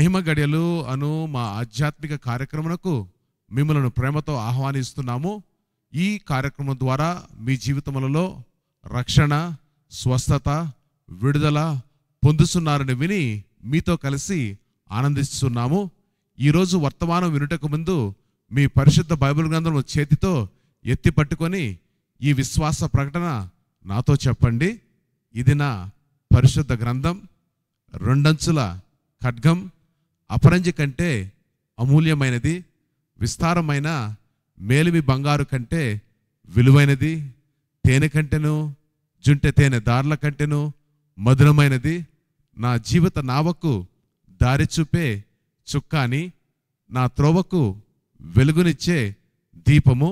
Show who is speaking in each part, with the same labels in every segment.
Speaker 1: మహిమ గడియలు అను మా ఆధ్యాత్మిక కార్యక్రమమునకు మిమ్మల్ని ప్రేమతో ఆహ్వానిస్తున్నాము ఈ కార్యక్రమం ద్వారా మీ జీవితములలో రక్షణ స్వస్థత విడుదల పొందుతున్నారని విని మీతో కలిసి ఆనందిస్తున్నాము ఈరోజు వర్తమానం వినుటకు ముందు మీ పరిశుద్ధ బైబిల్ గ్రంథం చేతితో ఎత్తి పట్టుకొని ఈ విశ్వాస ప్రకటన నాతో చెప్పండి ఇది నా పరిశుద్ధ గ్రంథం రెండంచుల ఖడ్గం అపరంజి కంటే అమూల్యమైనది విస్తారమైన మేలిమి బంగారు కంటే విలువైనది తేనె కంటెను జుంటె తేనె దారుల కంటెను మధురమైనది నా జీవిత నావకు దారి చూపే చుక్కాని నా త్రోవకు వెలుగునిచ్చే దీపము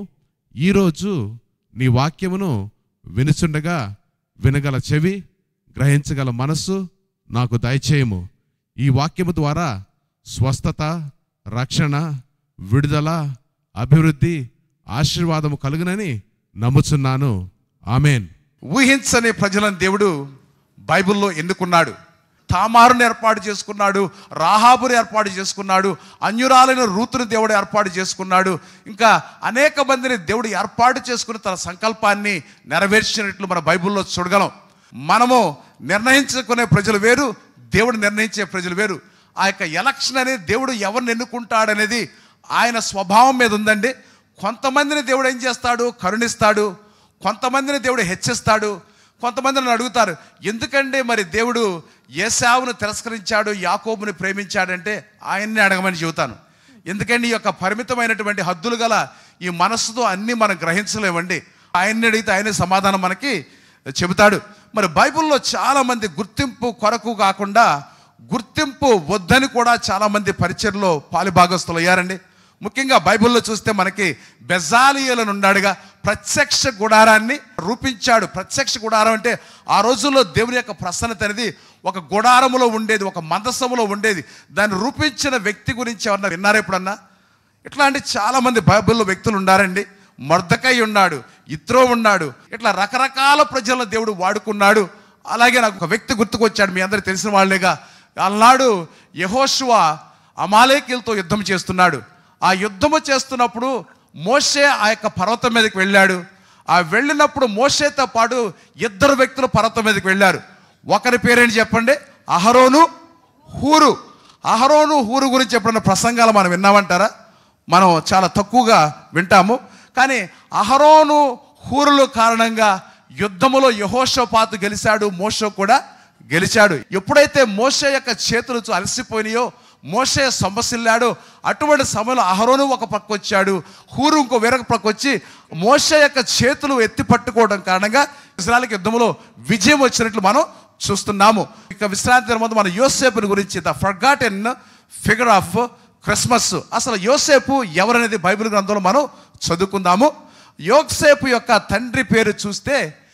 Speaker 1: ఈరోజు నీ వాక్యమును వినుచుండగా వినగల చెవి గ్రహించగల మనస్సు నాకు దయచేయము ఈ వాక్యము ద్వారా స్వస్థత రక్షణ విడుదల అభివృద్ధి ఆశీర్వాదము కలుగునని నమ్ముచున్నాను ఆమెన్
Speaker 2: ఊహించని ప్రజలను దేవుడు బైబిల్లో ఎన్నుకున్నాడు తామారుని ఏర్పాటు చేసుకున్నాడు రాహాబుని ఏర్పాటు చేసుకున్నాడు అన్యురాలైన రూతుని దేవుడు ఏర్పాటు చేసుకున్నాడు ఇంకా అనేక మందిని దేవుడు ఏర్పాటు చేసుకుని తన సంకల్పాన్ని నెరవేర్చినట్లు మన బైబిల్లో చూడగలం మనము నిర్ణయించుకునే ప్రజలు వేరు దేవుడు నిర్ణయించే ప్రజలు వేరు ఆ యొక్క ఎలక్షన్ అనేది దేవుడు ఎవరిని ఎన్నుకుంటాడనేది ఆయన స్వభావం మీద ఉందండి కొంతమందిని దేవుడు ఏం చేస్తాడు కరుణిస్తాడు కొంతమందిని దేవుడు హెచ్చిస్తాడు కొంతమందిని అడుగుతారు ఎందుకంటే మరి దేవుడు ఏసావును తిరస్కరించాడు యాకోబుని ప్రేమించాడంటే ఆయన్ని అడగమని చెబుతాను ఎందుకంటే ఈ యొక్క పరిమితమైనటువంటి హద్దులు గల ఈ మనస్సుతో అన్నీ మనం గ్రహించలేమండి ఆయన్ని అడిగితే ఆయనే సమాధానం మనకి చెబుతాడు మరి బైబిల్లో చాలామంది గుర్తింపు కొరకు కాకుండా గుర్తింపు వద్దని కూడా చాలామంది పరిచయలో పాలిభాగస్తులు అయ్యారండి ముఖ్యంగా బైబిల్లో చూస్తే మనకి బెజాలియలను ఉన్నాడుగా ప్రత్యక్ష గుడారాన్ని రూపించాడు ప్రత్యక్ష గుడారం అంటే ఆ రోజుల్లో దేవుని యొక్క ప్రసన్నత అనేది ఒక గుడారములో ఉండేది ఒక మందసములో ఉండేది దాన్ని రూపించిన వ్యక్తి గురించి ఎవరన్నా విన్నారా ఎప్పుడన్నా ఇట్లాంటి చాలామంది బైబిల్లో వ్యక్తులు ఉన్నారండి మర్దకై ఉన్నాడు ఇత్రో ఉన్నాడు ఇట్లా రకరకాల ప్రజలను దేవుడు వాడుకున్నాడు అలాగే నాకు ఒక వ్యక్తి గుర్తుకొచ్చాడు మీ అందరికి తెలిసిన వాళ్ళేగా అన్నాడు యహోశువ అమాలేకీలతో యుద్ధం చేస్తున్నాడు ఆ యుద్ధము చేస్తున్నప్పుడు మోషే ఆ యొక్క పర్వతం మీదకి వెళ్ళాడు ఆ వెళ్ళినప్పుడు మోషేతో పాటు ఇద్దరు వ్యక్తులు పర్వతం మీదకి వెళ్ళారు ఒకరి పేరేంటి చెప్పండి అహరోను హూరు అహరోను హూరు గురించి ఎప్పుడన్నా ప్రసంగాలు మనం విన్నామంటారా మనం చాలా తక్కువగా వింటాము కానీ అహరోను హూరుల కారణంగా యుద్ధములో యహోషోపాతు గెలిచాడు మోషో కూడా గెలిచాడు ఎప్పుడైతే మోషే యొక్క చేతులు చూ- అలసిపోయినాయో మోషే సొమ్మసిల్లాడు అటువంటి సమయంలో అహరోను ఒక పక్క వచ్చాడు హూరు ఇంకో వేరొక పక్క వచ్చి మోషే యొక్క చేతులు ఎత్తి పట్టుకోవడం కారణంగా ఇజ్రాయల్కి యుద్ధంలో విజయం వచ్చినట్లు మనం చూస్తున్నాము ఇక విశ్రాంతి దినం మన యోసేపుని గురించి the forgotten figure of Christmas అసలు యోసేపు ఎవరనేది బైబిల్ గ్రంథంలో మనం చదువుకుందాము యోసేపు యొక్క తండ్రి పేరు చూస్తే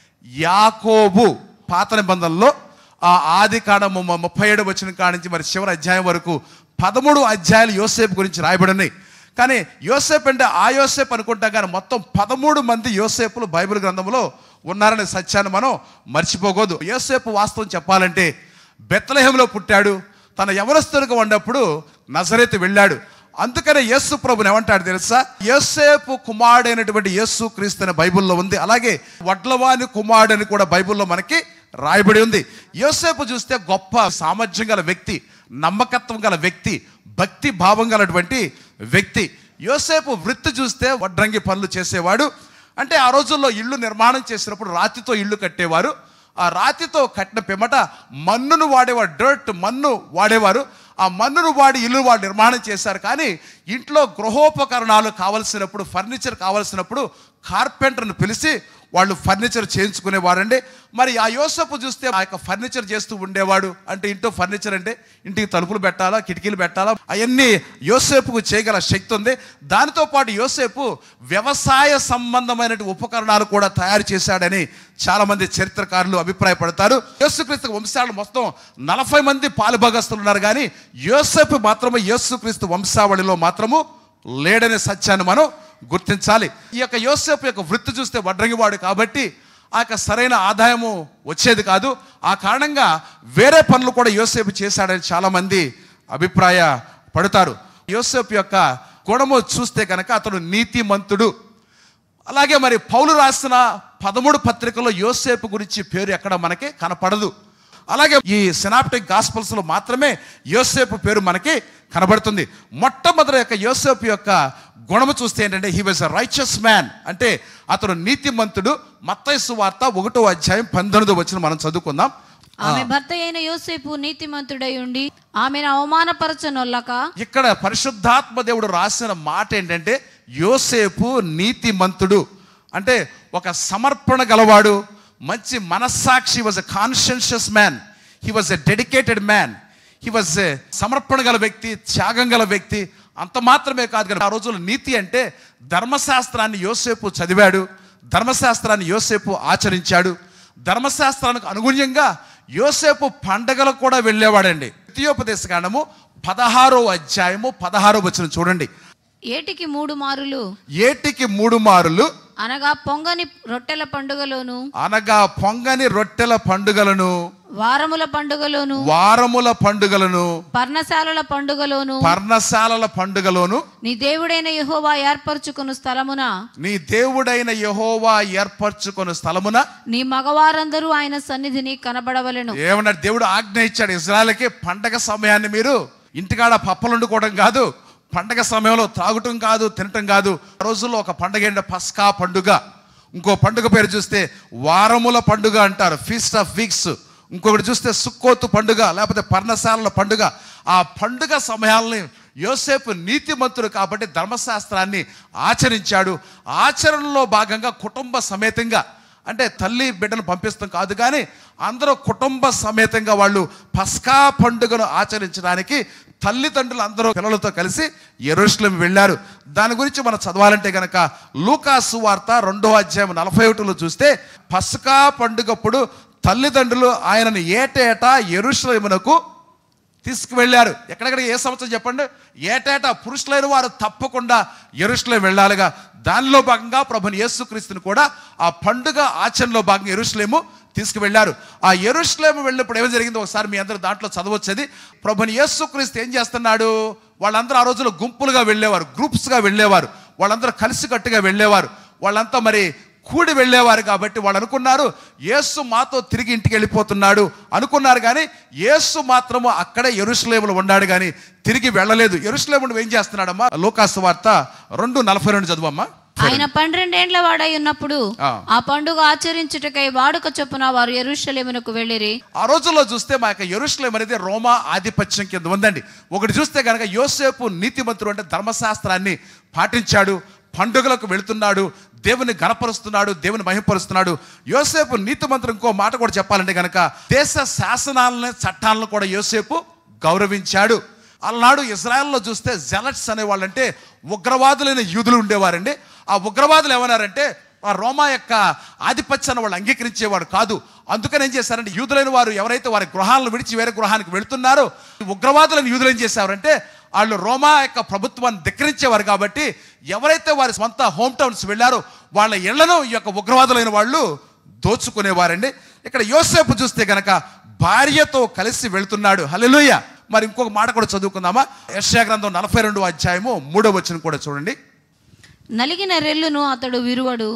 Speaker 2: యాకోబు పాత నిబంధనలో ఆ ఆది కాండము ము- ముప్పై ఏడు వచ్చిన కాడ నుంచి మరి చివరి అధ్యాయం వరకు పదమూడు అధ్యాయాలు యోసేపు గురించి రాయబడి ఉన్నాయి కానీ యోసేపు అంటే ఆ యోసేపు అనుకుంటాం కానీ మొత్తం పదమూడు మంది యోసేపులు బైబిల్ గ్రంథంలో ఉన్నారనే సత్యాన్ని మనం మర్చిపోకూడదు యోసేపు వాస్తవం చెప్పాలంటే బెత్తలహేంలో పుట్టాడు తన యవనస్తుడిగా ఉన్నప్పుడు నజరేతు వెళ్ళాడు అందుకనే యేసు ప్రభుని ఏమంటాడు తెలుసా యోసేపు కుమారుడైనటువంటి యేసు క్రీస్తు అనే బైబిల్లో ఉంది అలాగే వడ్లవాని కుమారుడు అని కూడా బైబిల్లో మనకి రాయబడి ఉంది యోసేపు చూస్తే గొప్ప సామర్థ్యం గల వ్యక్తి నమ్మకత్వం గల వ్యక్తి భక్తి భావం గలటువంటి వ్యక్తి యోసేపు వృత్తి చూస్తే వడ్రంగి పనులు చేసేవాడు అంటే ఆ రోజుల్లో ఇల్లు నిర్మాణం చేసినప్పుడు రాతితో ఇల్లు కట్టేవారు ఆ రాతితో కట్టిన పిమ్మట మన్నును వాడేవారు డర్ట్ మన్ను వాడేవారు ఆ మన్నును వాడి ఇల్లు వాడు నిర్మాణం చేశారు కానీ ఇంట్లో గృహోపకరణాలు కావలసినప్పుడు ఫర్నిచర్ కావలసినప్పుడు కార్పెంటర్ను పిలిచి వాళ్ళు ఫర్నిచర్ చేయించుకునేవారండి మరి ఆ యోసపు చూస్తే ఆ యొక్క ఫర్నిచర్ చేస్తూ ఉండేవాడు అంటే ఇంట్లో ఫర్నిచర్ అంటే ఇంటికి తలుపులు పెట్టాలా కిటికీలు పెట్టాలా అవన్నీ యోసేపుకు చేయగల శక్తి ఉంది దానితో పాటు యోసేపు వ్యవసాయ సంబంధమైన ఉపకరణాలు కూడా తయారు చేశాడని చాలా మంది చరిత్రకారులు అభిప్రాయపడతారు యేసుక్రీస్తు వంశాలు మొత్తం నలభై మంది పాలుభాగస్తులు ఉన్నారు కానీ యోసేపు మాత్రమే యేసుక్రీస్తు వంశావళిలో మాత్రము లేడనే సత్యాన్ని మనం గుర్తించాలి ఈ యొక్క యోసేపు యొక్క వృత్తి చూస్తే వడ్రంగివాడు కాబట్టి ఆ యొక్క సరైన ఆదాయము వచ్చేది కాదు ఆ కారణంగా వేరే పనులు కూడా యోసేపు చేశాడని చాలామంది అభిప్రాయ పడతారు యోసేపు యొక్క గుణము చూస్తే కనుక అతడు నీతిమంతుడు అలాగే మరి పౌలు రాసిన పదమూడు పత్రికల్లో యోసేపు గురించి పేరు ఎక్కడ మనకి కనపడదు అలాగే ఈ సినాప్టిక్ గాస్పల్స్లో మాత్రమే యోసేపు పేరు మనకి కనబడుతుంది మొట్టమొదటి యొక్క యోసేపు యొక్క గుణము చూస్తే ఏంటంటే he was a righteous man అంటే అతడు నీతిమంతుడు మత్తైసు వార్త ఒకటో అధ్యాయం పంతొమ్మిది వచ్చిన మనం చదువుకుందాం
Speaker 3: ఆమె భర్త అయిన యోసేపు నీతిమంతుడై ఉండి ఆమెను అవమానపరచనొల్లక
Speaker 2: ఇక్కడ పరిశుద్ధాత్మ దేవుడు రాసిన మాట ఏంటంటే యోసేపు నీతిమంతుడు అంటే ఒక సమర్పణ గలవాడు మంచి మనస్సాక్షి was a conscientious man he was a dedicated man he was a సమర్పణ గల వ్యక్తి త్యాగం గల వ్యక్తి అంత మాత్రమే కాదు కానీ ఆ రోజుల్లో నీతి అంటే ధర్మశాస్త్రాన్ని యోసేపు చదివాడు ధర్మశాస్త్రాన్ని యోసేపు ఆచరించాడు ధర్మశాస్త్రానికి అనుగుణ్యంగా యోసేపు పండగలకు కూడా వెళ్ళేవాడండి ద్వితీయోపదేశ కాండము పదహారో అధ్యాయము పదహారో వచ్చిన చూడండి
Speaker 3: ఏటికి మూడు మారులు
Speaker 2: ఏటికి మూడు మారులు
Speaker 3: అనగా పొంగని రొట్టెల పండుగలోను
Speaker 2: అనగా పొంగని రొట్టెల పండుగలను
Speaker 3: వారముల పండుగలోను
Speaker 2: వారముల పండుగలను
Speaker 3: పర్ణశాలల పండుగలోను
Speaker 2: పర్ణశాలల పండుగలోను
Speaker 3: నీ దేవుడైన యెహోవా ఏర్పరచుకున్న స్థలమున
Speaker 2: నీ దేవుడైన యహోవా ఏర్పరచుకున్న స్థలమున
Speaker 3: నీ మగవారందరూ ఆయన సన్నిధిని కనబడవలెను
Speaker 2: ఏమన్నాడు దేవుడు ఆజ్ఞ ఇచ్చాడు ఇజ్రాయల్కి పండగ సమయాన్ని మీరు ఇంటికాడ పప్పలు వండుకోవడం కాదు పండగ సమయంలో త్రాగటం కాదు తినటం కాదు ఆ రోజుల్లో ఒక పండగ ఏంటంటే పస్కా పండుగ ఇంకో పండుగ పేరు చూస్తే వారముల పండుగ అంటారు ఫీస్ట్ ఆఫ్ వీక్స్ ఇంకొకటి చూస్తే సుక్కోతు పండుగ లేకపోతే పర్ణశాలల పండుగ ఆ పండుగ సమయాల్ని యోసేపు నీతిమంతుడు కాబట్టి ధర్మశాస్త్రాన్ని ఆచరించాడు ఆచరణలో భాగంగా కుటుంబ సమేతంగా అంటే తల్లి బిడ్డను పంపిస్తాం కాదు కానీ అందరూ కుటుంబ సమేతంగా వాళ్ళు పస్కా పండుగను ఆచరించడానికి తల్లిదండ్రులు అందరూ పిల్లలతో కలిసి ఎరుషులం వెళ్ళారు దాని గురించి మనం చదవాలంటే కనుక లూకాసు వార్త రెండో అధ్యాయం నలభై ఒకటిలో చూస్తే పస్కా పండుగప్పుడు తల్లిదండ్రులు ఆయనను ఏటేటా ఎరుషులమునకు తీసుకువెళ్ళారు ఎక్కడెక్కడ ఏ సంవత్సరం చెప్పండి ఏటేటా పురుషులైన వారు తప్పకుండా ఎరుషులేం వెళ్ళాలిగా దానిలో భాగంగా ప్రభుని యేసుక్రీస్తుని కూడా ఆ పండుగ ఆచరణలో భాగంగా ఎరుషులేము తీసుకువెళ్ళారు ఆ ఎరుషులేము వెళ్ళినప్పుడు ఏం జరిగిందో ఒకసారి మీ అందరూ దాంట్లో చదవచ్చది ప్రభుని యేసుక్రీస్తు ఏం చేస్తున్నాడు వాళ్ళందరూ ఆ రోజుల్లో గుంపులుగా వెళ్ళేవారు గ్రూప్స్గా వెళ్ళేవారు వాళ్ళందరూ కలిసికట్టుగా వెళ్ళేవారు వాళ్ళంతా మరి కూడి వెళ్ళేవారు కాబట్టి వాళ్ళు అనుకున్నారు యేసు మాతో తిరిగి ఇంటికి వెళ్ళిపోతున్నాడు అనుకున్నారు కానీ యేసు మాత్రము అక్కడే ఎరుసలేములో ఉన్నాడు కానీ తిరిగి వెళ్ళలేదు ఎరుసలేమును ఏం చేస్తున్నాడమ్మా లోకాసు వార్త రెండు నలభై రెండు చదువమ్మా
Speaker 3: ఆయన పన్నెండేండ్ల వాడై ఉన్నప్పుడు
Speaker 2: ఆ.
Speaker 3: ఆ పండుగ ఆచరించుటకై వాడుక చొప్పున వారు ఎరుషలేమునకు వెళ్ళిరి
Speaker 2: ఆ రోజుల్లో చూస్తే మా యొక్క ఎరుసలేం అనేది రోమా ఆధిపత్యం కింద ఉందండి ఒకటి చూస్తే కనుక యోసేపు నీతిమంతుడు అంటే ధర్మశాస్త్రాన్ని పాటించాడు పండుగలకు వెళుతున్నాడు దేవుని గణపరుస్తున్నాడు దేవుని మహింపరుస్తున్నాడు యోసేపు నీతిమంతుడు ఇంకో మాట కూడా చెప్పాలంటే కనుక దేశ శాసనాలని చట్టాలను కూడా యోసేపు గౌరవించాడు అలనాడు ఇజ్రాయెల్లో చూస్తే జెలట్స్ అనేవాళ్ళంటే ఉగ్రవాదులైన యూదులు ఉండేవారండి ఆ ఉగ్రవాదులు ఏమన్నారంటే ఆ రోమా యొక్క ఆధిపత్యాన్ని వాళ్ళు అంగీకరించేవాడు కాదు అందుకని ఏం చేశారంటే యూదులైన వారు ఎవరైతే వారి గృహాలను విడిచి వేరే గృహానికి వెళుతున్నారో ఈ ఉగ్రవాదులను యూదులు ఏం చేశారంటే వాళ్ళు రోమా యొక్క ప్రభుత్వాన్ని ధిక్కరించేవారు కాబట్టి ఎవరైతే వారి సొంత హోమ్ టౌన్స్ వెళ్ళారో వాళ్ళ ఇళ్లను ఈ యొక్క ఉగ్రవాదులైన వాళ్ళు దోచుకునేవారండి ఇక్కడ యోసేపు చూస్తే గనక భార్యతో కలిసి వెళ్తున్నాడు హల్లెలూయ మరి ఇంకొక మాట కూడా చదువుకుందామా యెషయా గ్రంథం నలభై రెండు అధ్యాయము మూడో వచ్చిన కూడా చూడండి
Speaker 3: నలిగిన రెల్లును అతడు విరువడు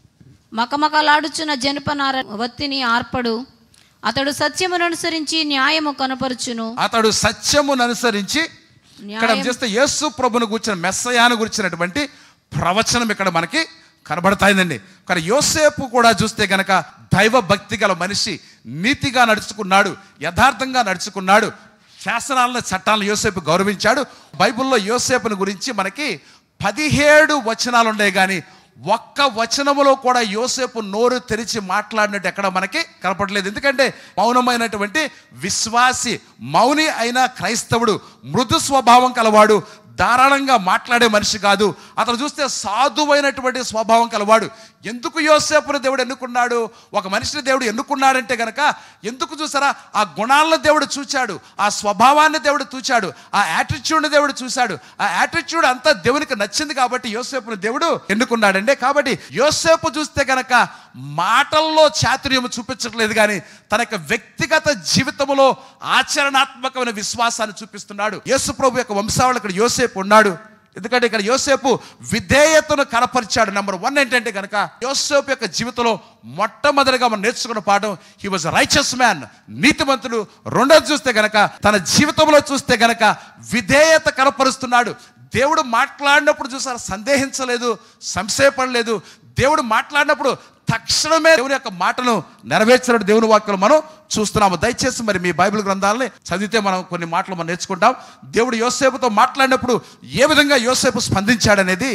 Speaker 3: మకమకలాడుచున్న జనపనార వత్తిని ఆర్పడు అతడు సత్యమును అనుసరించి న్యాయము కనపరుచును
Speaker 2: అతడు సత్యమును అనుసరించి ఇక్కడ
Speaker 3: న్యాయం-
Speaker 2: చేస్తే యేసు ప్రభును గురించిన మెస్సయాను గురించినటువంటి ప్రవచనం ఇక్కడ మనకి కనబడతాయిందండి కానీ యోసేపు కూడా చూస్తే గనక దైవ భక్తి గల మనిషి నీతిగా నడుచుకున్నాడు యథార్థంగా నడుచుకున్నాడు శాసనాలను చట్టాలను యోసేపు గౌరవించాడు బైబిల్లో యోసేపుని గురించి మనకి పదిహేడు వచనాలు ఉన్నాయి కానీ ఒక్క వచనములో కూడా యోసేపు నోరు తెరిచి మాట్లాడినట్టు ఎక్కడ మనకి కనపడలేదు ఎందుకంటే మౌనమైనటువంటి విశ్వాసి మౌని అయిన క్రైస్తవుడు మృదు స్వభావం కలవాడు ధారాళంగా మాట్లాడే మనిషి కాదు అతను చూస్తే సాధువైనటువంటి స్వభావం కలవాడు ఎందుకు యోసేపును దేవుడు ఎన్నుకున్నాడు ఒక మనిషిని దేవుడు ఎన్నుకున్నాడంటే గనక ఎందుకు చూసారా ఆ గుణాలను దేవుడు చూచాడు ఆ స్వభావాన్ని దేవుడు చూచాడు ఆ యాటిట్యూడ్ని దేవుడు చూశాడు ఆ యాటిట్యూడ్ అంతా దేవునికి నచ్చింది కాబట్టి యోసేపును దేవుడు ఎన్నుకున్నాడండి కాబట్టి యోసేపు చూస్తే గనక మాటల్లో చాతుర్యం చూపించట్లేదు కానీ తన యొక్క వ్యక్తిగత జీవితంలో ఆచరణాత్మకమైన విశ్వాసాన్ని చూపిస్తున్నాడు యేసు ప్రభు యొక్క వంశావళి ఇక్కడ యోసేపు ఉన్నాడు ఎందుకంటే ఇక్కడ యోసేపు విధేయతను కనపరిచాడు నెంబర్ వన్ ఏంటంటే కనుక యోసేపు యొక్క జీవితంలో మొట్టమొదటిగా మనం నేర్చుకున్న పాఠం హీ వాజ్ రైచస్ మ్యాన్ నీతిమంతుడు రెండోది చూస్తే గనక తన జీవితంలో చూస్తే గనక విధేయత కనపరుస్తున్నాడు దేవుడు మాట్లాడినప్పుడు చూసారు సందేహించలేదు సంశయపడలేదు దేవుడు మాట్లాడినప్పుడు తక్షణమే దేవుని యొక్క మాటను నెరవేర్చినట్టు దేవుని వాక్యలు మనం చూస్తున్నాము దయచేసి మరి మీ బైబిల్ గ్రంథాలని చదివితే మనం కొన్ని మాటలు మనం నేర్చుకుంటాం దేవుడు యోసేపుతో మాట్లాడినప్పుడు ఏ విధంగా యోసేపు స్పందించాడనేది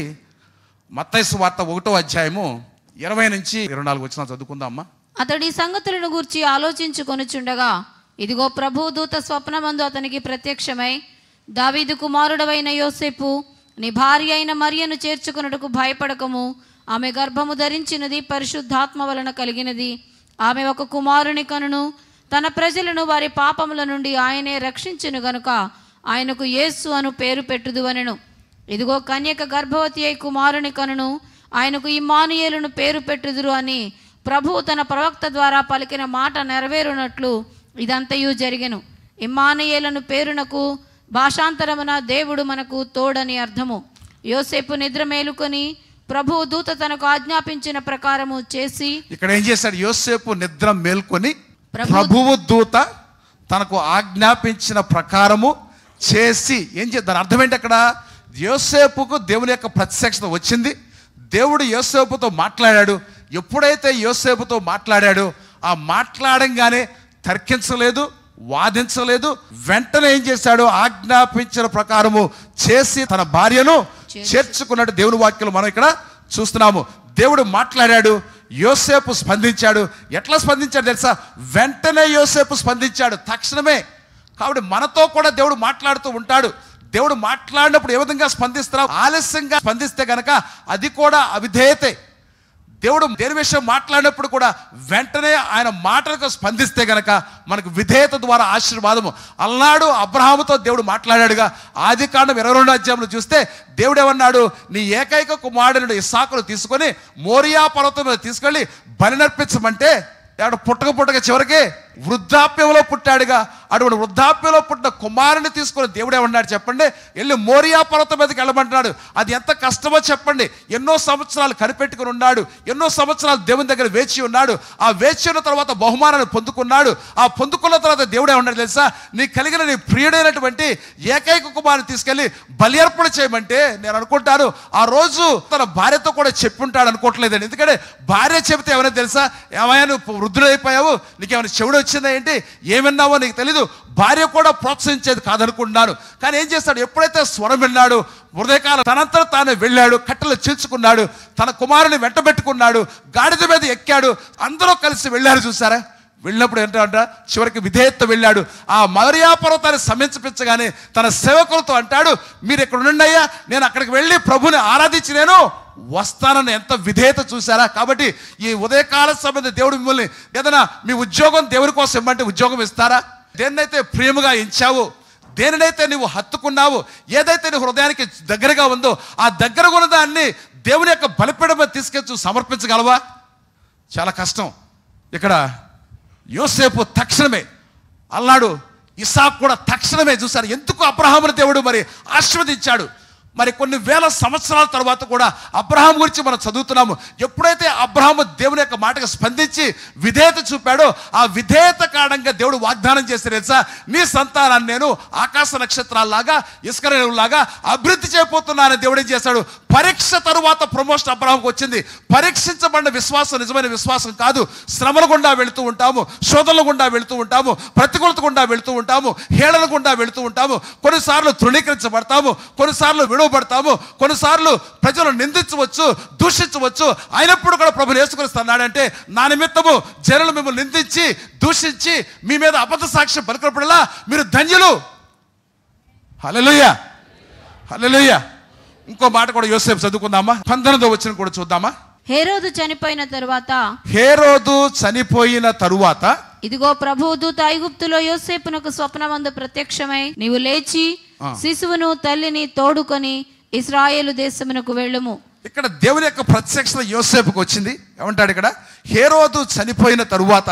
Speaker 2: మత్తైసు వార్త ఒకటో అధ్యాయము ఇరవై నుంచి ఇరవై నాలుగు వచ్చిన చదువుకుందాం అమ్మా
Speaker 3: అతడి సంగతులను గూర్చి ఆలోచించుకొనుచుండగా ఇదిగో ప్రభు దూత స్వప్నమందు అతనికి ప్రత్యక్షమై దావీదు కుమారుడవైన యోసేపు నీ భార్య అయిన మరియను చేర్చుకొనుటకు భయపడకము ఆమె గర్భము ధరించినది పరిశుద్ధాత్మ వలన కలిగినది ఆమె ఒక కుమారుని కనును తన ప్రజలను వారి పాపముల నుండి ఆయనే రక్షించును గనుక ఆయనకు యేసు అను పేరు పెట్టుదు అనెను ఇదిగో కన్యక గర్భవతి అయి కుమారుని కనును ఆయనకు ఇమ్మానుయేలును పేరు పెట్టుదురు అని ప్రభువు తన ప్రవక్త ద్వారా పలికిన మాట నెరవేరునట్లు ఇదంతయు జరిగెను ఇమ్మానుయేలను పేరునకు భాషాంతరమున దేవుడు మనకు తోడని అర్థము యోసేపు నిద్ర మేలుకొని ప్రభువు దూత తనకు ఆజ్ఞాపించిన ప్రకారము చేసి
Speaker 2: ఇక్కడ ఏం చేశాడు యోసేపు నిద్ర మేల్కొని
Speaker 3: ప్రభు-
Speaker 2: ప్రభువు దూత తనకు ఆజ్ఞాపించిన ప్రకారము చేసి ఏం చేద్దాం దాని అర్థం ఏంటి అక్కడ యోసేపుకు దేవుని యొక్క ప్రత్యక్షత వచ్చింది దేవుడు యోసేపుతో మాట్లాడాడు ఎప్పుడైతే యోసేపుతో మాట్లాడాడో ఆ మాట్లాడంగానే తర్కించలేదు వాదించలేదు వెంటనే ఏం చేశాడు ఆజ్ఞాపించిన ప్రకారము చేసి తన భార్యను చేర్చుకున్నట్టు దేవుని వాక్యలు మనం ఇక్కడ చూస్తున్నాము దేవుడు మాట్లాడాడు యోసేపు స్పందించాడు ఎట్లా స్పందించాడు తెలుసా వెంటనే యోసేపు స్పందించాడు తక్షణమే కాబట్టి మనతో కూడా దేవుడు మాట్లాడుతూ ఉంటాడు దేవుడు మాట్లాడినప్పుడు ఏ విధంగా స్పందిస్తున్నావు ఆలస్యంగా స్పందిస్తే గనక అది కూడా అవిధేయతే దేవుడు దేని విషయం మాట్లాడినప్పుడు కూడా వెంటనే ఆయన మాటలకు స్పందిస్తే గనక మనకు విధేయత ద్వారా ఆశీర్వాదము అల్నాడు అబ్రహాముతో దేవుడు మాట్లాడాడుగా ఆది కాండం ఇరవై రెండు అధ్యాయంలో చూస్తే దేవుడు ఏమన్నాడు నీ ఏకైక కుమారుడు ఇస్సాకును తీసుకొని మోరియా పర్వతం మీద తీసుకెళ్ళి బలి నర్పించమంటే ఆడు పుట్టక పుట్టక చివరికి వృద్ధాప్యంలో పుట్టాడుగా అటువంటి వృద్ధాప్యంలో పుట్టిన కుమారుని తీసుకొని దేవుడు ఏమన్నాడు చెప్పండి వెళ్ళి మోరియా పర్వతం మీదకి వెళ్ళమంటున్నాడు అది ఎంత కష్టమో చెప్పండి ఎన్నో సంవత్సరాలు కనిపెట్టుకుని ఉన్నాడు ఎన్నో సంవత్సరాలు దేవుని దగ్గర వేచి ఉన్నాడు ఆ వేచి ఉన్న తర్వాత బహుమానాన్ని పొందుకున్నాడు ఆ పొందుకున్న తర్వాత దేవుడు ఏమన్నాడు తెలుసా నీ కలిగిన నీ ప్రియుడైనటువంటి ఏకైక కుమారుని తీసుకెళ్ళి బలి అర్పణ చేయమంటే నేను అనుకుంటాను ఆ రోజు తన భార్యతో కూడా చెప్పి ఉంటాడు అనుకోవట్లేదండి ఎందుకంటే భార్య చెబితే ఏమైనా తెలుసా ఏమైనా నువ్వు వృద్ధుడైపోయావు నీకేమైనా చెవుడు వచ్చిందా ఏంటి ఏమన్నావో నీకు తెలీదు భార్య కూడా ప్రోత్సహించేది కాదనుకుంటున్నాను కానీ ఏం చేస్తాడు ఎప్పుడైతే స్వరం విన్నాడు హృదయకాలం తనంతట తానే వెళ్ళాడు కట్టెలు చీల్చుకున్నాడు తన కుమారుని వెంటబెట్టుకున్నాడు గాడిద మీద ఎక్కాడు అందరూ కలిసి వెళ్ళారు చూసారా వెళ్ళినప్పుడు ఏంటంట చివరికి విధేయత వెళ్ళాడు ఆ మౌర్యా పర్వతాన్ని సమీపించగానే తన సేవకులతో అంటాడు మీరు ఇక్కడ ఉండండియ్యా నేను అక్కడికి వెళ్ళి ప్రభుని ఆరాధించి నేను వస్తానని ఎంత విధేయత చూసారా కాబట్టి ఈ ఉదయకాల సమయంలో దేవుడు మిమ్మల్ని ఏదైనా మీ ఉద్యోగం దేవుని కోసం ఇమ్మంటే ఉద్యోగం ఇస్తారా దేన్నైతే ప్రేమగా ఎంచావో దేనినైతే నువ్వు హత్తుకున్నావు ఏదైతే నీ హృదయానికి దగ్గరగా ఉందో ఆ దగ్గర ఉన్న దాన్ని దేవుని యొక్క బలిపీఠం మీద తీసుకెళ్ళి సమర్పించగలవా చాలా కష్టం ఇక్కడ యోసేపు తక్షణమే అల్లాడు ఇసాక్ కూడా తక్షణమే చూశారు ఎందుకు అబ్రహాముని దేవుడు మరి ఆశీర్వదించాడు మరి కొన్ని వేల సంవత్సరాల తర్వాత కూడా అబ్రహాం గురించి మనం చదువుతున్నాము ఎప్పుడైతే అబ్రహాము దేవుని యొక్క మాటకు స్పందించి విధేయత చూపాడో ఆ విధేయత కారణంగా దేవుడు వాగ్దానం చేస్తే తెలుసా నీ సంతానాన్ని నేను ఆకాశ నక్షత్రాల్లాగా ఇసుక లాగా అభివృద్ధి చేయబోతున్నానని దేవుడు ఏం చేశాడు పరీక్ష తరువాత ప్రమోషన్ అబ్రహాంకి వచ్చింది పరీక్షించబడిన విశ్వాసం నిజమైన విశ్వాసం కాదు శ్రమల గుండా వెళుతూ ఉంటాము శోధనల గుండా వెళుతూ ఉంటాము ప్రతికూలత గుండా వెళుతూ ఉంటాము హేళన గుండా వెళుతూ ఉంటాము కొన్నిసార్లు తృణీకరించబడతాము కొన్నిసార్లు విడవబడతాము కొన్నిసార్లు ప్రజలు నిందించవచ్చు దూషించవచ్చు అయినప్పుడు కూడా ప్రభు నేర్చుకొనిస్తున్నాడంటే నా నిమిత్తము జనులు మిమ్మల్ని నిందించి దూషించి మీ మీద అబద్ధ సాక్ష్యం పలుకున్నప్పుడల్లా మీరు ధన్యులు హల్లెలూయా హల్లెలూయా ఇంకో మాట కూడా యోసేపు చదువుకుందామా పంతొమ్మిదో వచ్చిన కూడా చూద్దామా
Speaker 3: హేరోదు చనిపోయిన తరువాత
Speaker 2: హేరోదు చనిపోయిన తరువాత
Speaker 3: ఇదిగో ప్రభు దూత ఐగుప్తులో యోసేపునకు స్వప్నమందు ప్రత్యక్షమై నీవు లేచి
Speaker 2: ఆ.
Speaker 3: శిశువును తల్లిని తోడుకొని ఇస్రాయేలు దేశమునకు వెళ్ళుము
Speaker 2: ఇక్కడ దేవుని యొక్క ప్రత్యక్షత యోసేపుకి వచ్చింది ఏమంటాడు ఇక్కడ హేరోదు చనిపోయిన తరువాత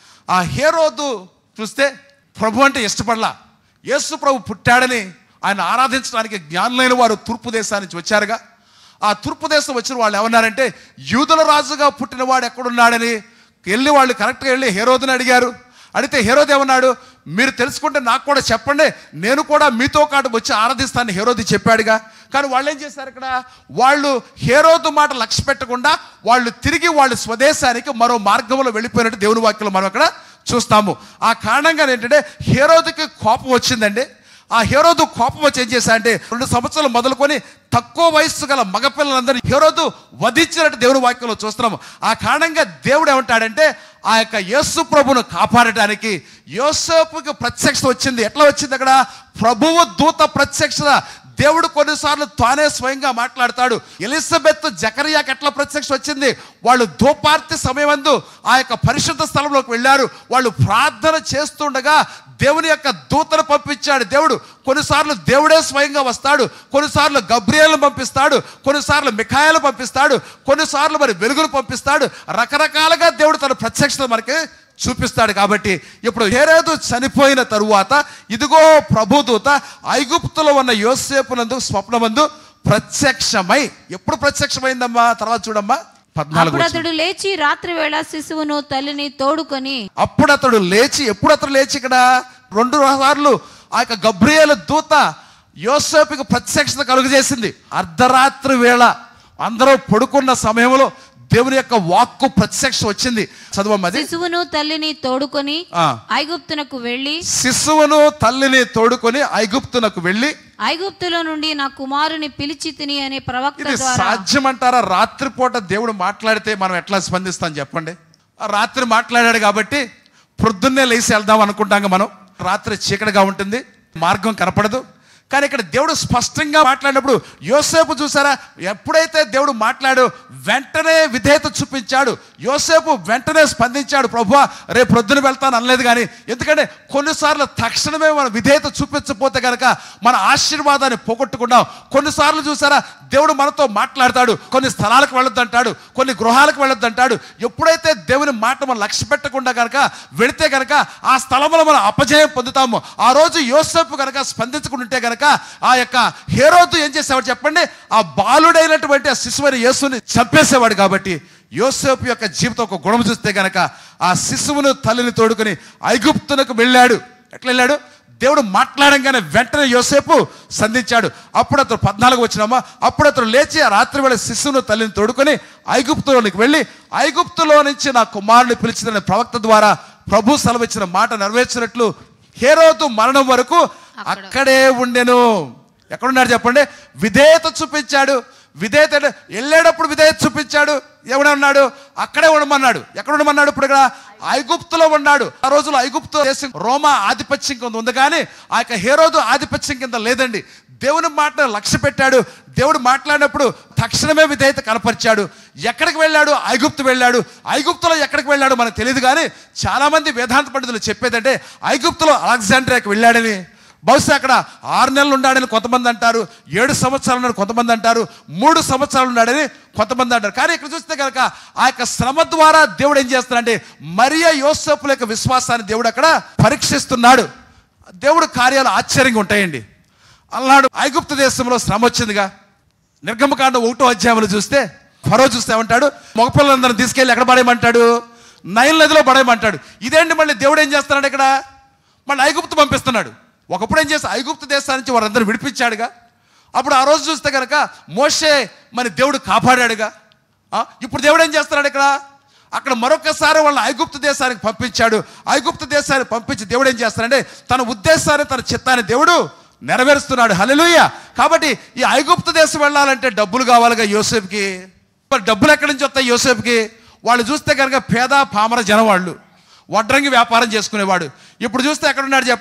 Speaker 2: ఆ హేరోదు చూస్తే ప్రభు అంటే ఇష్టపడలా యేసు ప్రభు పుట్టాడని ఆయన ఆరాధించడానికి జ్ఞానులైన వారు తూర్పు దేశానికి నుంచి వచ్చారుగా ఆ తూర్పు దేశం వచ్చిన వాళ్ళు ఏమన్నారంటే యూదుల రాజుగా పుట్టినవాడు ఎక్కడున్నాడని వెళ్ళి వాళ్ళు కరెక్ట్గా వెళ్ళి హేరోదుని అడిగారు అడిగితే హేరోది ఏమన్నాడు మీరు తెలుసుకుంటే నాకు కూడా చెప్పండి నేను కూడా మీతో కాటు వచ్చి ఆరాధిస్తాను హేరోది చెప్పాడుగా కానీ వాళ్ళు ఏం చేశారు ఇక్కడ వాళ్ళు హేరోదు మాట లక్ష్య పెట్టకుండా వాళ్ళు తిరిగి వాళ్ళ స్వదేశానికి మరో మార్గంలో వెళ్ళిపోయినట్టు దేవుని వాక్యంలో మనం అక్కడ చూస్తాము ఆ కారణంగా ఏంటంటే హేరోదుకి కోపం వచ్చిందండి ఆ హేరోదు కోపం వచ్చి ఏం చేశా అంటే రెండు సంవత్సరాలు మొదలుకొని తక్కువ వయస్సు గల మగపిల్లలందరూ హేరోదు వధించినట్టు దేవుని వాక్యంలో చూస్తున్నాము ఆ కారణంగా దేవుడు ఏమంటాడంటే ఆ యొక్క యేసు ప్రభును కాపాడటానికి యోసేపుకి ప్రత్యక్షత వచ్చింది ఎట్లా వచ్చింది అక్కడ ప్రభువు దూత ప్రత్యక్షత దేవుడు కొన్నిసార్లు తానే స్వయంగా మాట్లాడతాడు ఎలిజబెత్ జకరియాకి ఎట్లా ప్రత్యక్ష వచ్చింది వాళ్ళు ధూపార్తి సమయమందు ఆ యొక్క పరిశుద్ధ స్థలంలోకి వెళ్ళారు వాళ్ళు ప్రార్థన చేస్తుండగా దేవుని యొక్క దూతను పంపించాడు దేవుడు కొన్నిసార్లు దేవుడే స్వయంగా వస్తాడు కొన్నిసార్లు గబ్రియేలను పంపిస్తాడు కొన్నిసార్లు మిఖాయలు పంపిస్తాడు కొన్నిసార్లు మరి వెలుగును పంపిస్తాడు రకరకాలుగా దేవుడు తన ప్రత్యక్షత మనకి చూపిస్తాడు కాబట్టి ఇప్పుడు హేరేదు చనిపోయిన తరువాత ఇదిగో ప్రభుదూత ఐగుప్తులో ఉన్న యోసేపునందు స్వప్నమందు ప్రత్యక్షమై ఎప్పుడు ప్రత్యక్షమైందమ్మా తర్వాత చూడమ్మా పద్నాలుగు
Speaker 3: అప్పుడు
Speaker 2: వచనం.
Speaker 3: అతడు లేచి రాత్రి వేళ శిశువును తల్లిని తోడుకొని
Speaker 2: అప్పుడు అతడు లేచి ఎప్పుడు అతడు లేచి ఇక్కడ రెండు సార్లు ఆ యొక్క గబ్రియేలు దూత యోసేపుకి ప్రత్యక్షత కలుగజేసింది అర్ధరాత్రి వేళ అందరూ పడుకున్న సమయంలో దేవుని యొక్క వాక్కు ప్రత్యక్ష వచ్చింది చదవమ్మది
Speaker 3: శిశువును తల్లిని తోడుకొని
Speaker 2: ఆ.
Speaker 3: ఐగుప్తునకు వెళ్ళి
Speaker 2: శిశువును తల్లిని తోడుకొని ఐగుప్తునకు వెళ్ళి
Speaker 3: ఐగుప్తులో నుండి నా కుమారుని పిలిచి తిని అనే ప్రవక్త
Speaker 2: ఇది
Speaker 3: ద్వారా
Speaker 2: సాధ్యమంటారా రాత్రిపూట దేవుడు మాట్లాడితే మనం ఎట్లా స్పందిస్తాం చెప్పండి ఆ రాత్రి మాట్లాడాడు కాబట్టి ప్రొద్దున్నే లేచి వెళ్దాం అనుకుంటాం మనం రాత్రి చీకటిగా ఉంటుంది మార్గం కనపడదు కానీ ఇక్కడ దేవుడు స్పష్టంగా మాట్లాడినప్పుడు యోసేపు చూసారా ఎప్పుడైతే దేవుడు మాట్లాడు వెంటనే విధేయత చూపించాడు యోసేపు వెంటనే స్పందించాడు ప్రభు రేపు ప్రొద్దున వెళ్తాను అనలేదు కానీ ఎందుకంటే కొన్నిసార్లు తక్షణమే మన విధేయత చూపించకపోతే కనుక మన ఆశీర్వాదాన్ని పోగొట్టుకున్నాం కొన్నిసార్లు చూసారా దేవుడు మనతో మాట్లాడతాడు కొన్ని స్థలాలకు వెళ్ళొద్దంటాడు కొన్ని గృహాలకు వెళ్ళొద్దంటాడు ఎప్పుడైతే దేవుని మాట మనం లక్ష్య పెట్టకుండా కనుక వెళితే కనుక ఆ స్థలంలో మనం అపజయం పొందుతాము ఆ రోజు యోసేపు కనుక స్పందించుకుంటే కనుక ఆ యొక్క హేరోదు ఏం చేసేవాడు చెప్పండి ఆ బాలుడైనటువంటి ఆ శిశువుని యేసుని చంపేసేవాడు కాబట్టి యోసేపు యొక్క జీవితం ఒక గుణం చూస్తే కనుక ఆ శిశువును తల్లిని తోడుకొని ఐగుప్తునకు వెళ్ళాడు ఎట్లా వెళ్ళాడు దేవుడు మాట్లాడంగానే వెంటనే యోసేపు సంధించాడు అప్పుడు అతను పద్నాలుగు వచ్చినామా అప్పుడు అతను లేచి ఆ రాత్రి వేళ శిశువును తల్లిని తోడుకొని ఐగుప్తులోనికి వెళ్ళి ఐగుప్తులో నుంచి నా కుమారుని పిలిచిన ప్రవక్త ద్వారా ప్రభు సెలవిచ్చిన మాట నెరవేర్చినట్లు హేరోదు మరణం వరకు అక్కడే ఉండెను ఎక్కడున్నాడు చెప్పండి విధేయత చూపించాడు విధేయత అంటే వెళ్ళేటప్పుడు విధేయత చూపించాడు ఎవడే ఉన్నాడు అక్కడే ఉండమన్నాడు ఎక్కడ ఉండమన్నాడు ఇప్పుడు ఇక్కడ ఐగుప్తులో ఉన్నాడు ఆ రోజుల్లో ఐగుప్తు దేశం రోమా ఆధిపత్యం కింద ఉంది కానీ ఆ యొక్క హేరోదు ఆధిపత్యం కింద లేదండి దేవుని మాటను లక్ష్య పెట్టాడు దేవుడు మాట్లాడినప్పుడు తక్షణమే విధేయత కనపరిచాడు ఎక్కడికి వెళ్ళాడు ఐగుప్తు వెళ్ళాడు ఐగుప్తులో ఎక్కడికి వెళ్ళాడు మనకు తెలియదు కానీ చాలామంది వేదాంత పండితులు చెప్పేదంటే ఐగుప్తులో అలెగ్జాండ్రియాకి వెళ్ళాడని బహుశా అక్కడ ఆరు నెలలు ఉన్నాడని కొంతమంది అంటారు ఏడు సంవత్సరాలు ఉన్నాడు కొంతమంది అంటారు మూడు సంవత్సరాలు ఉన్నాడని కొంతమంది అంటారు కానీ ఇక్కడ చూస్తే కనుక ఆ యొక్క శ్రమ ద్వారా దేవుడు ఏం చేస్తున్నాడంటే మరియ యోసేపుల యొక్క విశ్వాసాన్ని దేవుడు అక్కడ పరీక్షిస్తున్నాడు దేవుడు కార్యాలు ఆశ్చర్యంగా ఉంటాయండి అన్నాడు ఐగుప్తు దేశంలో శ్రమ వచ్చిందిగా నిర్గమకాండం ఒకటో అధ్యాయంలో చూస్తే ఫరో చూస్తే ఏమంటాడు మగపిల్లలందరిని తీసుకెళ్ళి ఎక్కడ పడేయమంటాడు నైల్ నదిలో పడేయమంటాడు ఇదేంటి మళ్ళీ దేవుడు ఏం చేస్తున్నాడు ఇక్కడ మళ్ళీ ఐగుప్తు పంపిస్తున్నాడు ఒకప్పుడు ఏం చేస్తే ఐగుప్తు దేశాల నుంచి వారందరూ విడిపించాడుగా అప్పుడు ఆ రోజు చూస్తే కనుక మోషే మరి దేవుడు కాపాడాడుగా ఆ, ఇప్పుడు దేవుడు ఏం చేస్తున్నాడు ఇక్కడ అక్కడ మరొకసారి వాళ్ళని ఐగుప్తు దేశానికి పంపించాడు ఐగుప్తు దేశానికి పంపించి దేవుడు ఏం చేస్తాడంటే తన ఉద్దేశాన్ని తన చిత్తాన్ని దేవుడు నెరవేరుస్తున్నాడు హల్లెలూయా కాబట్టి ఈ ఐగుప్తు దేశం వెళ్ళాలంటే డబ్బులు కావాలిగా యోసేపుకి మరి డబ్బులు ఎక్కడి నుంచి వస్తాయి యోసేపుకి వాళ్ళు చూస్తే కనుక పేద పామర జనం వాళ్ళు వడ్రంగి వ్యాపారం చేసుకునేవాడు ఇప్పుడు చూస్తే ఎక్కడున్నాడు చెప్పండి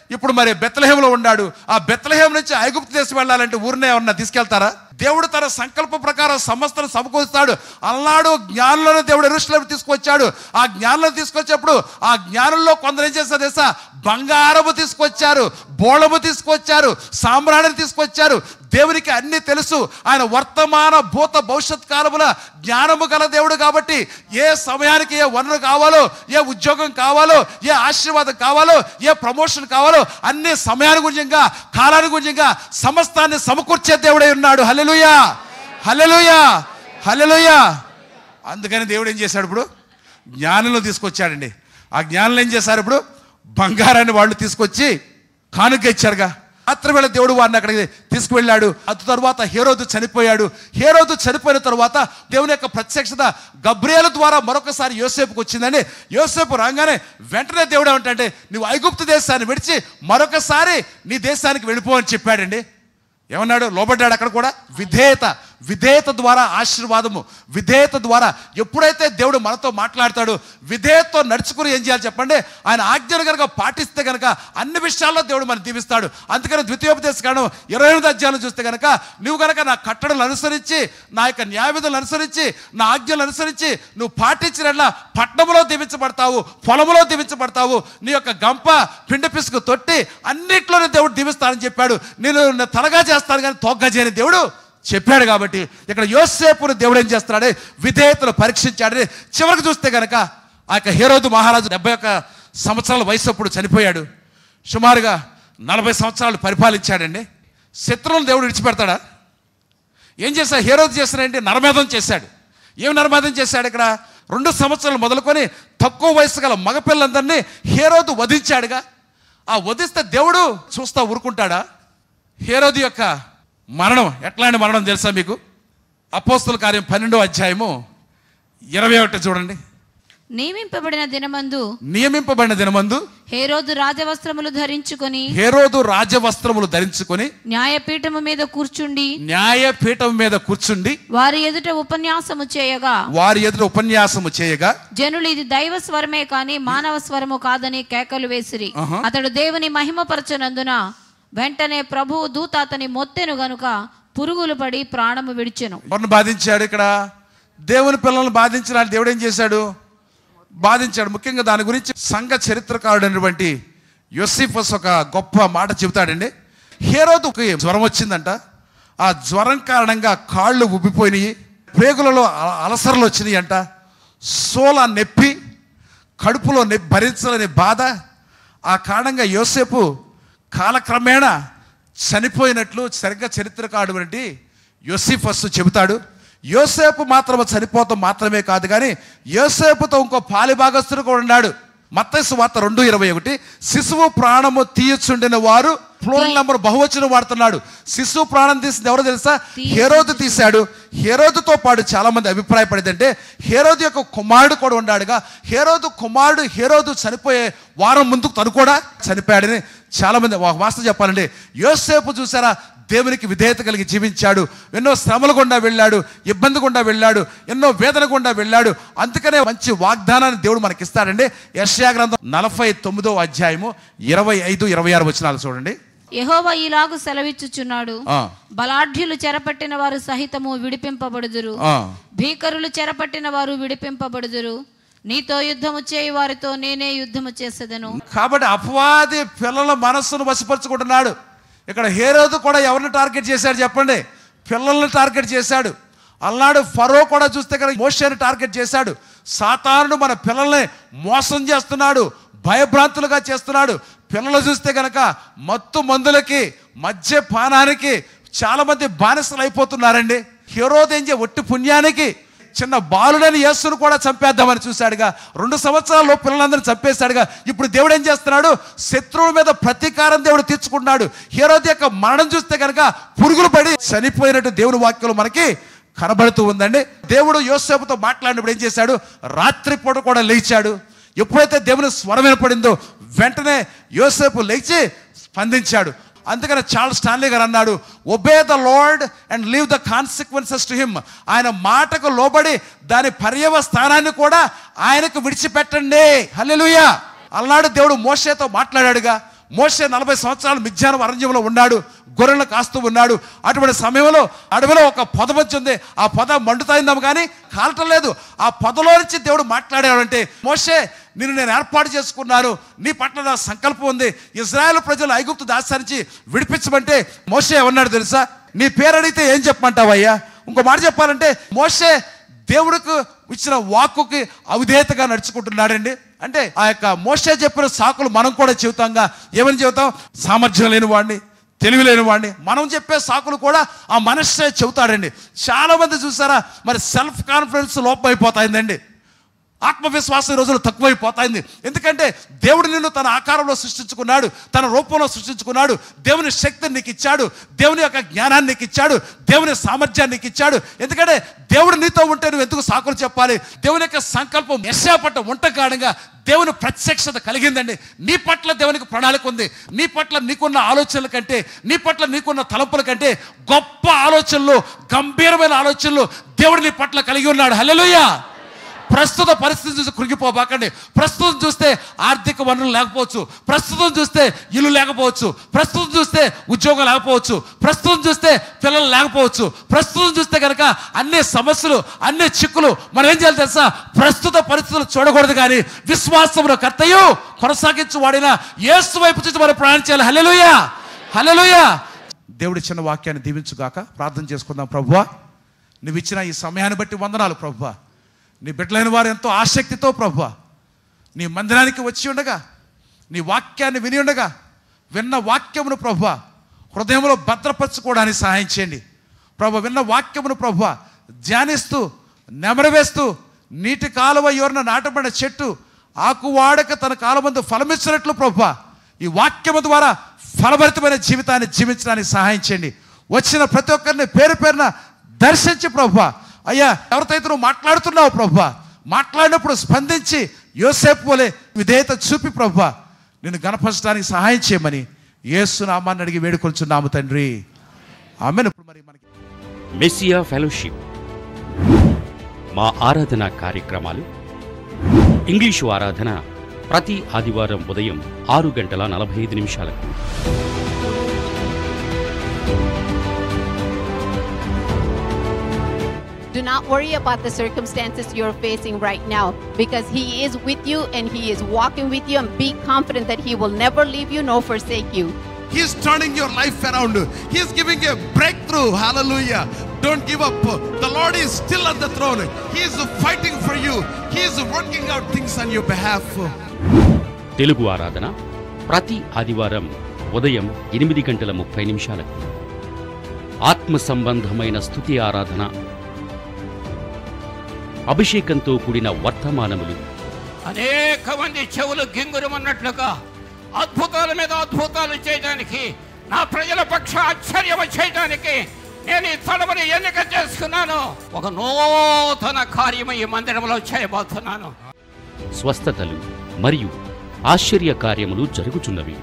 Speaker 2: ఇప్పుడు మరి బెత్తలహేములో ఉన్నాడు ఆ బెత్తలహేం నుంచి ఐగుప్తు దేశం వెళ్ళాలంటే ఊరినే ఏమన్నా తీసుకెళ్తారా దేవుడు తన సంకల్ప ప్రకారం సమస్తను సమకూరుస్తాడు అల్లాడు జ్ఞానంలోనే దేవుడు ఎరుసలేం తీసుకొచ్చాడు ఆ జ్ఞానంలో తీసుకొచ్చేప్పుడు ఆ జ్ఞానంలో కొందరు ఏం చేస్తారు తెలుసా బంగారము తీసుకొచ్చారు బోళము తీసుకొచ్చారు సామ్రాణిని తీసుకొచ్చారు దేవునికి అన్ని తెలుసు ఆయన వర్తమాన భూత భవిష్యత్ కాలముల జ్ఞానము గల దేవుడు కాబట్టి ఏ సమయానికి ఏ వనరు కావాలో ఏ ఉద్యోగం కావాలో ఏ ఆశీర్వాదం కావాలో ఏ ప్రమోషన్ కావాలో అన్ని సమయానుగుణ్యంగా కాలానుగుణ్యంగా సమస్తాన్ని సమకూర్చే దేవుడై ఉన్నాడు హల్లెలూయా హల్లెలూయా హల్లెలూయా అందుకని దేవుడు ఏం చేశాడు ఇప్పుడు జ్ఞానంలో తీసుకొచ్చాడండి ఆ జ్ఞానంలో ఏం చేశారు ఇప్పుడు బంగారాన్ని వాళ్ళు తీసుకొచ్చి కానుక ఇచ్చారుగా రాత్రివేళ దేవుడు వారిని అక్కడికి తీసుకువెళ్ళాడు అటు తర్వాత హేరోదు చనిపోయాడు హేరోదు చనిపోయిన తర్వాత దేవుని యొక్క ప్రత్యక్షత గబ్రియేలు ద్వారా మరొకసారి యోసేపుకి వచ్చిందండి యోసేపు రాగానే వెంటనే దేవుడు ఏమంటే నువ్వు ఐగుప్తు దేశాన్ని విడిచి మరొకసారి నీ దేశానికి వెళ్ళిపో అని చెప్పాడండి ఏమన్నాడు లోబడ్డాడు అక్కడ కూడా విధేయత విధేయత ద్వారా ఆశీర్వాదము విధేయత ద్వారా ఎప్పుడైతే దేవుడు మనతో మాట్లాడతాడు విధేయతతో నడుచుకుని ఏం చేయాలి చెప్పండి ఆయన ఆజ్ఞను కనుక పాటిస్తే కనుక అన్ని విషయాల్లో దేవుడు మనం దీవిస్తాడు అందుకని ద్వితీయోపదేశ కారణం ఇరవై ఎనిమిది అధ్యాయులు చూస్తే కనుక నువ్వు కనుక నా కట్టడలు అనుసరించి నా యొక్క న్యాయవిధులు అనుసరించి నా ఆజ్ఞలు అనుసరించి నువ్వు పాటించిన పట్టణంలో దీవించబడతావు పొలంలో దీవించబడతావు నీ యొక్క గంప పిండి పిసుకు తొట్టి అన్నిట్లోనే దేవుడు దీవిస్తానని చెప్పాడు నేను తలగా చేస్తాను కానీ తోగ్గా చేయని దేవుడు చెప్పాడు కాబట్టి ఇక్కడ యోసేపును దేవుడు ఏం చేస్తున్నాడే విధేయతను పరీక్షించాడని చివరికి చూస్తే కనుక ఆ యొక్క హేరోదు మహారాజు డెబ్బై ఒక్క సంవత్సరాల వయసు అప్పుడు చనిపోయాడు సుమారుగా నలభై సంవత్సరాలు పరిపాలించాడండి శత్రువులను దేవుడు విడిచిపెడతాడా ఏం చేశాడు హేరోదు చేశాడంటే నరమేధం చేశాడు ఏం నరమేధం చేశాడు ఇక్కడ రెండు సంవత్సరాలు మొదలుకొని తక్కువ వయసు గల మగపిల్లలందరినీ హేరోదు వధించాడుగా ఆ వధిస్తే దేవుడు చూస్తా ఊరుకుంటాడా హేరోదు యొక్క మరణం ఎట్లాంటి మరణం తెలుసా మీకు అపోస్తుల కార్యం పన్నెండో అధ్యాయము ఇరవై ఒకటి చూడండి
Speaker 3: నియమింపబడిన దినమందు
Speaker 2: నియమింపబడిన దినమందు
Speaker 3: హేరోదు రాజవస్త్రములు ధరించుకొని
Speaker 2: హేరోదు రాజవస్త్రములు ధరించుకొని
Speaker 3: న్యాయపీఠము మీద కూర్చుండి
Speaker 2: న్యాయపీఠం మీద కూర్చుండి
Speaker 3: వారి ఎదుట ఉపన్యాసము చేయగా
Speaker 2: వారి ఎదుట ఉపన్యాసము చేయగా
Speaker 3: జనులు ఇది దైవ స్వరమే కాని మానవ స్వరము కాదని కేకలు వేసిరి
Speaker 2: ఆహా.
Speaker 3: అతడు దేవుని మహిమపరచనందున వెంటనే ప్రభువు దూత అతని మొత్తెను గనుక పురుగులు పడి ప్రాణము విడిచెను
Speaker 2: ఎవరిని బాధించాడు ఇక్కడ దేవుని పిల్లల్ని బాధించిన దేవుడు ఏం చేశాడు బాధించాడు ముఖ్యంగా దాని గురించి సంఘ చరిత్రకారుడు అయినటువంటి యోసిఫస్ ఒక గొప్ప మాట చెబుతాడండి హేరోదుకి జ్వరం వచ్చిందంట ఆ జ్వరం కారణంగా కాళ్ళు ఉబ్బిపోయినాయి ప్రేగులలో అల- అలసరలు వచ్చినాయి అంట సోల నొప్పి కడుపులో నొప్పి భరించలేని బాధ ఆ కారణంగా యోసేపు కాలక్రమేణా చనిపోయినట్లు సరిగ్గా చరిత్రకారుడు వంటి యోసిఫస్ చెబుతాడు యోసేపు మాత్రం చనిపోతాం మాత్రమే కాదు కానీ యోసేపుతో ఇంకో పాలిభాగస్తుడు కూడా ఉన్నాడు మత్తైసు వార్త రెండు ఇరవై ఒకటి శిశువు ప్రాణము తీయచుండిన వారు ఫ్లోరల్ నెంబర్ బహువచనం వాడుతున్నాడు శిశువు ప్రాణం తీసింది ఎవరో తెలుసా హేరోదు తీశాడు హేరోదుతో పాటు చాలా మంది అభిప్రాయపడేదంటే హేరోదు యొక్క కుమారుడు కూడా ఉన్నాడుగా హేరోదు కుమారుడు హేరోదు చనిపోయే వారం ముందుకు తను కూడా చనిపోయాడని చాలా మంది ఒక వాస్తవం చెప్పాలంటే యోసేపు చూసారా దేవునికి విధేయత కలిగి జీవించాడు ఎన్నో శ్రమల గుండా వెళ్ళాడు ఇబ్బంది గుండా వెళ్ళాడు ఎన్నో వేదన గుండా వెళ్ళాడు అందుకనే మంచి వాగ్దానాన్ని దేవుడు మనకి ఇస్తాడండి యెషయా గ్రంథం నలభై తొమ్మిదో అధ్యాయము ఇరవై ఐదు ఇరవై ఆరు వచనాలు చూడండి
Speaker 3: యెహోవా ఇలాగు సెలవిచ్చుచున్నాడు
Speaker 2: ఆ,
Speaker 3: బలాఢ్యులు చెరపట్టిన వారు సహితము విడిపింపబడుదురు
Speaker 2: ఆ.
Speaker 3: భీకరులు చెరపట్టిన వారు విడిపింపబడుదురు నీతో యుద్ధము చేయి వారితో నేనే యుద్ధము చేసేదను
Speaker 2: కాబట్టి అపవాది పిల్లల మనస్సును వశపరుచుకుంటున్నాడు ఇక్కడ హేరోదు కూడా ఎవరిని టార్గెట్ చేశాడు చెప్పండి పిల్లల్ని టార్గెట్ చేశాడు అల్నాడు ఫరో కూడా చూస్తే కనుక మోషేని టార్గెట్ చేశాడు సాతానుడు మన పిల్లల్ని మోసం చేస్తున్నాడు భయభ్రాంతులుగా చేస్తున్నాడు పిల్లలు చూస్తే కనుక మత్తు మందులకి మధ్య పానానికి చాలా మంది బానిసలు అయిపోతున్నారండి హీరోది ఏం చే ఒట్టి పుణ్యానికి చిన్న బాలుడని యేసును కూడా చంపేద్దామని చూశాడుగా రెండు సంవత్సరాల్లో పిల్లలందరినీ చంపేశాడుగా ఇప్పుడు దేవుడు ఏం చేస్తున్నాడు శత్రువుల మీద ప్రతీకారం దేవుడు తీర్చుకున్నాడు హీరోది యొక్క మరణం చూస్తే కనుక పురుగులు పడి చనిపోయినట్టు దేవుని వాక్యంలో మనకి కనబడుతూ ఉందండి దేవుడు యోసేపుతో మాట్లాడినప్పుడు ఏం చేశాడు రాత్రిపూట కూడా లేచాడు ఎప్పుడైతే దేవుని స్వరం వినపడిందో వెంటనే యోసేపు లేచి స్పందించాడు అందుకని చార్ల్స్ స్టాన్లీ గారు అన్నాడు obey the Lord and leave the consequences to him ఆయన మాటకు లోబడి దాని పర్యవ స్థానాన్ని కూడా ఆయనకు విడిచిపెట్టండి హల్లెలూయా అలనాడు దేవుడు మోషేతో మాట్లాడాడుగా మోసే నలభై సంవత్సరాలు మిథ్యానం అరణ్యంలో ఉన్నాడు గొర్రెలు కాస్తూ ఉన్నాడు అటువంటి సమయంలో అడవిలో ఒక పొద వచ్చి ఉంది ఆ పొద మండుతాయిందాము కానీ కాలటం లేదు ఆ పొదలో నుంచి దేవుడు మాట్లాడాడంటే మోసే నిన్ను నేను ఏర్పాటు చేసుకున్నాను నీ పట్ల నా సంకల్పం ఉంది ఇజ్రాయెల్ ప్రజలు ఐగుప్తు దాసానికి విడిపించమంటే మోసే ఏమన్నాడు తెలుసా నీ పేరు అడిగితే ఏం చెప్పమంటావయ్యా ఇంకో మాట చెప్పాలంటే మోసే దేవుడికి ఇచ్చిన వాక్కుకి అవిధేయతగా నడుచుకుంటున్నాడండి అంటే ఆ యొక్క మోసే చెప్పిన సాకులు మనం కూడా చెబుతాంగా ఏమని చెబుతాం సామర్థ్యం లేని వాడిని తెలివి లేని వాడిని మనం చెప్పే సాకులు కూడా ఆ మనస్సే చెబుతాడండి చాలా మంది చూసారా మరి సెల్ఫ్ కాన్ఫిడెన్స్ లోపం అయిపోతాయిందండి ఆత్మవిశ్వాసం ఈ రోజులు తక్కువైపోతాయింది ఎందుకంటే దేవుడు నిన్ను తన ఆకారంలో సృష్టించుకున్నాడు తన రూపంలో సృష్టించుకున్నాడు దేవుని శక్తిని నీకు ఇచ్చాడు దేవుని యొక్క జ్ఞానాన్ని నీకు ఇచ్చాడు దేవుని సామర్థ్యాన్ని నీకు ఇచ్చాడు ఎందుకంటే దేవుడు నీతో ఉంటే నువ్వు ఎందుకు సాకులు చెప్పాలి దేవుని యొక్క సంకల్పం యశా పట్ల ఉంటకాడంగా దేవుని ప్రత్యక్షత కలిగిందండి నీ పట్ల దేవునికి ప్రణాళిక ఉంది నీ పట్ల నీకున్న ఆలోచనల కంటే నీ పట్ల నీకున్న తలంపుల కంటే గొప్ప ఆలోచనలు గంభీరమైన ఆలోచనలు దేవుడు నీ పట్ల కలిగి ఉన్నాడు హల్లెలూయా ప్రస్తుత పరిస్థితి చూసి కృంగిపోబాకండి ప్రస్తుతం చూస్తే ఆర్థిక వనరులు లేకపోవచ్చు ప్రస్తుతం చూస్తే ఇల్లు లేకపోవచ్చు ప్రస్తుతం చూస్తే ఉద్యోగం లేకపోవచ్చు ప్రస్తుతం చూస్తే పిల్లలు లేకపోవచ్చు ప్రస్తుతం చూస్తే కనుక అన్ని సమస్యలు అన్ని చిక్కులు మనం ఏం చేయాలి తెలుసా ప్రస్తుత పరిస్థితులు చూడకూడదు కానీ విశ్వాసమును కర్తయు కొనసాగించు వాడిన యేసు వైపు చూసి మనం ప్రయాణం చేయాలి హల్లెలూయా హల్లెలూయా దేవుడి చిన్న వాక్యాన్ని దీవించుగాక ప్రార్థన చేసుకుందాం ప్రభువా నువ్వు ఇచ్చిన ఈ సమయాన్ని బట్టి వందనాలు ప్రభువా నీ బిడ్డలైన వారు ఎంతో ఆసక్తితో ప్రభు నీ మందిరానికి వచ్చి ఉండగా నీ వాక్యాన్ని విని ఉండగా విన్న వాక్యమును ప్రభు హృదయంలో భద్రపరచుకోవడానికి సహాయం చేయండి ప్రభు విన్న వాక్యమును ప్రభు ధ్యానిస్తూ నెమరవేస్తూ నీటి కాలువ ఎవరిన నాటబడిన చెట్టు ఆకు వాడక తన కాలమందు ఫలమిచ్చినట్లు ప్రభు ఈ వాక్యము ద్వారా ఫలభరితమైన జీవితాన్ని జీవించడానికి సహాయం చేయండి వచ్చిన ప్రతి ఒక్కరిని పేరు పేరున దర్శించి ప్రభు అయ్యా ఎవరితో అయితే నువ్వు మాట్లాడుతున్నావు ప్రభు మాట్లాడినప్పుడు స్పందించి యోసేపు వలె విధేయత చూపి ప్రభు నిన్ను గణపరచడానికి సహాయం చేయమని యేసు నామాన్ని అడిగి వేడుకొలుచున్నాము తండ్రి ఆమెను ఇప్పుడు మరి మనకి
Speaker 4: మెస్సియా ఫెలోషిప్ మా ఆరాధన కార్యక్రమాలు ఇంగ్లీషు ఆరాధన ప్రతి ఆదివారం ఉదయం ఆరు గంటల నలభై ఐదు నిమిషాలకు
Speaker 5: Do not worry about the circumstances you're facing right now because He is with you and He is walking with you, and be confident that He will never leave you nor forsake you.
Speaker 1: He's turning your life around. He's giving a breakthrough. Hallelujah. Don't give up. The Lord is still on the throne. He is fighting for you. He is working out things on your behalf.
Speaker 4: Telugu ఆరాధన ప్రతి ఆదివారం ఉదయం ఎనిమిది గంటల ముప్పై నిమిషాలకు ఆత్మ సంబంధమైన స్థుతి ఆరాధన అభిషేకంతో కూడిన వర్తమానములు
Speaker 6: అనేక మంది చెవులు గింగురమన్నట్లుగా అద్భుతాల మీద అద్భుతాలు చేయడానికి నా ప్రజల పక్ష ఆశ్చర్యం చేయడానికి నేను ఈ తలమని ఎన్నిక చేసుకున్నాను ఒక నూతన కార్యము ఈ మందిరంలో చేయబోతున్నాను
Speaker 4: స్వస్థతలు మరియు ఆశ్చర్య కార్యములు జరుగుచున్నవి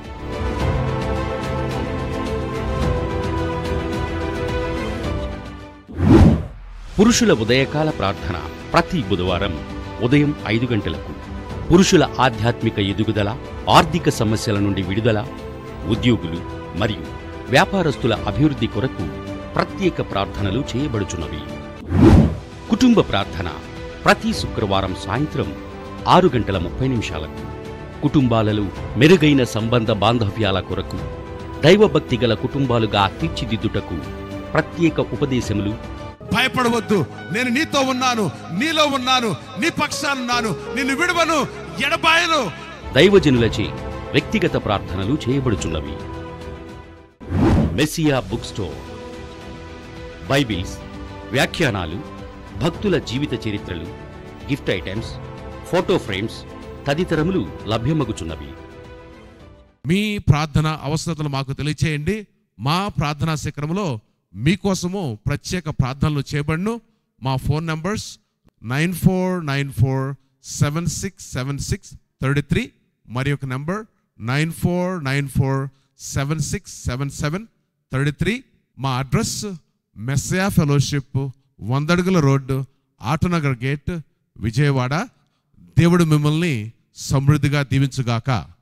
Speaker 4: పురుషుల ఉదయకాల ప్రార్థన ప్రతి బుధవారం ఉదయం ఐదు గంటలకు పురుషుల ఆధ్యాత్మిక ఎదుగుదల ఆర్థిక సమస్యల నుండి విడుదల ఉద్యోగులు మరియు వ్యాపారస్తుల అభివృద్ధి కొరకు ప్రత్యేక ప్రార్థనలు చేయబడుచున్నవి కుటుంబ ప్రార్థన ప్రతి శుక్రవారం సాయంత్రం ఆరు గంటల ముప్పై నిమిషాలకు కుటుంబాలలో మెరుగైన సంబంధ బాంధవ్యాల కొరకు దైవభక్తి గల కుటుంబాలుగా తీర్చిదిద్దుటకు ప్రత్యేక ఉపదేశములు
Speaker 1: భయపడవద్దు నేను నీతో ఉన్నాను నీలో ఉన్నాను నీ పక్షానున్నాను నిన్ను విడవను ఎడబాయను
Speaker 4: దైవజనులచే వ్యక్తిగత ప్రార్థనలు చేయబడుచున్నవి మెస్సియా బుక్ స్టోర్ బైబిల్స్ వ్యాఖ్యానాలు భక్తుల జీవిత చరిత్రలు గిఫ్ట్ ఐటమ్స్ ఫోటో ఫ్రేమ్స్ తదితరములు లభ్యమగుచున్నవి
Speaker 1: మీ ప్రార్థన అవసరతలు మాకు తెలియచేయండి మా ప్రార్థనా శిఖరంలో మీకోసము ప్రత్యేక ప్రార్థనలు చేయబడును మా phone numbers nine four nine four seven six seven six thirty three మరి ఒక number nine four nine four seven six seven seven thirty three మా అడ్రస్ మెస్సయా ఫెలోషిప్ వందడుగుల రోడ్డు ఆటోనగర్ గేట్ విజయవాడ దేవుడు మిమ్మల్ని సమృద్ధిగా దీవించుగాక